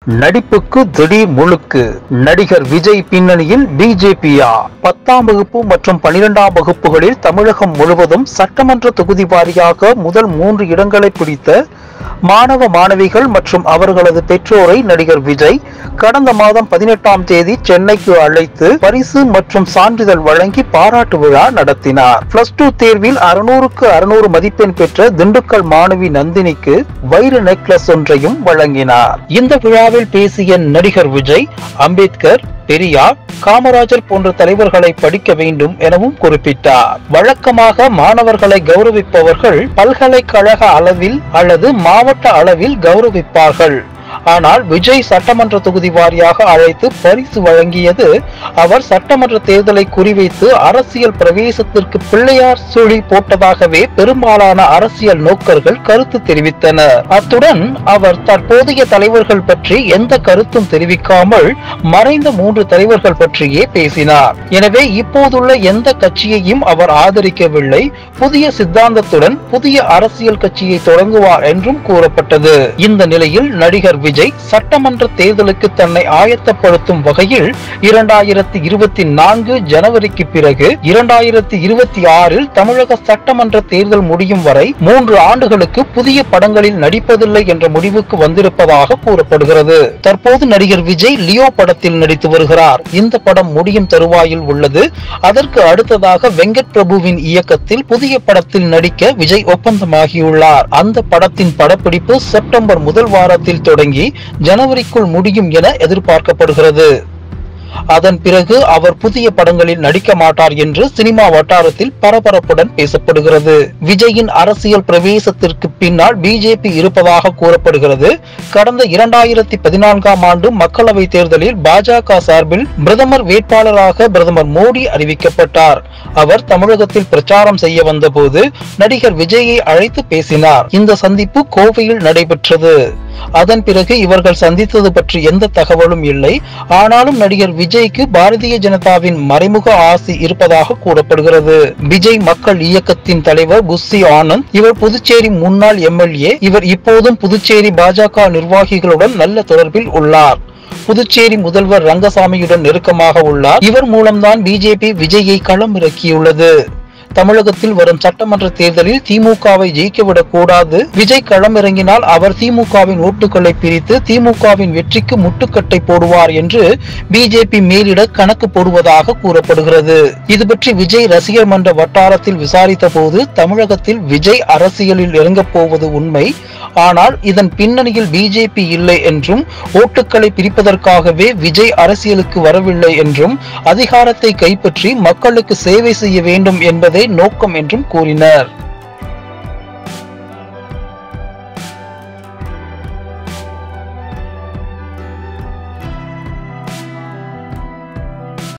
நடிப்புக்கு திடீர் முழுக்கு நடிகர் விஜய் பின்னணியில் பிஜேபியா பத்தாம் வகுப்பு மற்றும் பனிரெண்டாம் வகுப்புகளில் தமிழகம் முழுவதும் சட்டமன்ற தொகுதி வாரியாக முதல் மூன்று இடங்களை பிடித்த மாணவ மாணவிகள் மற்றும் அவர்களது பெற்றோரை நடிகர் விஜய் கடந்த மாதம் பதினெட்டாம் தேதி சென்னைக்கு அழைத்து பரிசு மற்றும் சான்றிதழ் வழங்கி பாராட்டு விழா நடத்தினார் பிளஸ் டூ தேர்வில் அறுநூறுக்கு அறுநூறு மதிப்பெண் பெற்ற திண்டுக்கல் மாணவி நந்தினிக்கு வைர நெக்லஸ் ஒன்றையும் வழங்கினார் இந்த விழாவில் பேசிய நடிகர் விஜய் அம்பேத்கர் பெரியார் காமராஜர் போன்ற தலைவர்களை படிக்க வேண்டும் எனவும் குறிப்பிட்டார் வழக்கமாக மாணவர்களை கௌரவிப்பவர்கள் பல்கலைக்கழக அளவில் அல்லது மாவட்ட அளவில் கௌரவிப்பார்கள் ஆனால் விஜய் சட்டமன்ற தொகுதி வாரியாக அழைத்து பரிசு வழங்கியது அவர் சட்டமன்ற தேர்தலை குறிவைத்து அரசியல் பிரவேசத்திற்கு பிள்ளையார் சுழி போட்டதாகவே பெரும்பாலான அரசியல் நோக்கர்கள் கருத்து தெரிவித்தனர் அத்துடன் அவர் தற்போதைய தலைவர்கள் பற்றி எந்த கருத்தும் தெரிவிக்காமல் மறைந்த மூன்று தலைவர்கள் பற்றியே பேசினார் எனவே இப்போதுள்ள எந்த கட்சியையும் அவர் ஆதரிக்கவில்லை புதிய சித்தாந்தத்துடன் புதிய அரசியல் கட்சியை தொடங்குவார் என்றும் கூறப்பட்டது இந்த நிலையில் நடிகர் விஜய் சட்டமன்ற தேர்தலுக்கு தன்னை ஆயத்தப்படுத்தும் வகையில் இரண்டாயிரத்தி இருபத்தி நான்கு ஜனவரிக்கு பிறகு இரண்டாயிரத்தி இருபத்தி ஆறில் தமிழக சட்டமன்ற தேர்தல் முடியும் வரை மூன்று ஆண்டுகளுக்கு புதிய படங்களில் நடிப்பதில்லை என்ற முடிவுக்கு வந்திருப்பதாக கூறப்படுகிறது தற்போது நடிகர் விஜய் லியோ படத்தில் நடித்து வருகிறார் இந்த படம் முடியும் தருவாயில் உள்ளது அதற்கு அடுத்ததாக வெங்கட் பிரபுவின் இயக்கத்தில் புதிய படத்தில் நடிக்க விஜய் ஒப்பந்தமாகியுள்ளார் அந்த படத்தின் படப்பிடிப்பு செப்டம்பர் முதல் வாரத்தில் தொடங்கி ஜனவரிக்குள் முடியும் என எதிர்பார்க்கப்படுகிறது அதன் பிறகு அவர் புதிய படங்களில் நடிக்க மாட்டார் என்று சினிமா வட்டாரத்தில் பரபரப்புடன் பேசப்படுகிறது விஜயின் அரசியல் பிரவேசத்திற்கு பின்னால் பிஜேபி இருப்பதாக கூறப்படுகிறது கடந்த இரண்டாயிரத்தி பதினான்காம் ஆண்டு மக்களவை தேர்தலில் பாஜக சார்பில் பிரதமர் வேட்பாளராக பிரதமர் மோடி அறிவிக்கப்பட்டார் அவர் தமிழகத்தில் பிரச்சாரம் செய்ய வந்தபோது நடிகர் விஜயை அழைத்து பேசினார் இந்த சந்திப்பு கோவையில் நடைபெற்றது அதன் பிறகு இவர்கள் சந்தித்தது பற்றி எந்த தகவலும் இல்லை ஆனாலும் நடிகர் விஜய்க்கு பாரதிய ஜனதாவின் மறைமுக ஆசி இருப்பதாக கூறப்படுகிறது விஜய் மக்கள் இயக்கத்தின் தலைவர் புஸ்ஸி ஆனந்த் இவர் புதுச்சேரி முன்னாள் எம்எல்ஏ இவர் இப்போதும் புதுச்சேரி பாஜக நிர்வாகிகளுடன் நல்ல தொடர்பில் உள்ளார் புதுச்சேரி முதல்வர் ரங்கசாமியுடன் நெருக்கமாக உள்ளார் இவர் மூலம்தான் பிஜேபி விஜயை களம் இறக்கியுள்ளது தமிழகத்தில் வரும் சட்டமன்ற தேர்தலில் திமுகவை ஜெயிக்கவிடக் கூடாது விஜய் களமிறங்கினால் அவர் திமுகவின் ஓட்டுகளை பிரித்து திமுகவின் வெற்றிக்கு முட்டுக்கட்டை போடுவார் என்று பிஜேபி மேலிட கணக்கு போடுவதாக கூறப்படுகிறது இது பற்றி விஜய் ரசிகர் மன்ற வட்டாரத்தில் விசாரித்த போது தமிழகத்தில் விஜய் அரசியலில் இறங்கப் போவது உண்மை ஆனால் இதன் பின்னணியில் பிஜேபி இல்லை என்றும் ஓட்டுக்களை பிரிப்பதற்காகவே விஜய் அரசியலுக்கு வரவில்லை என்றும் அதிகாரத்தை கைப்பற்றி மக்களுக்கு சேவை செய்ய வேண்டும் என்பதே நோக்கம் என்றும் கூறினர்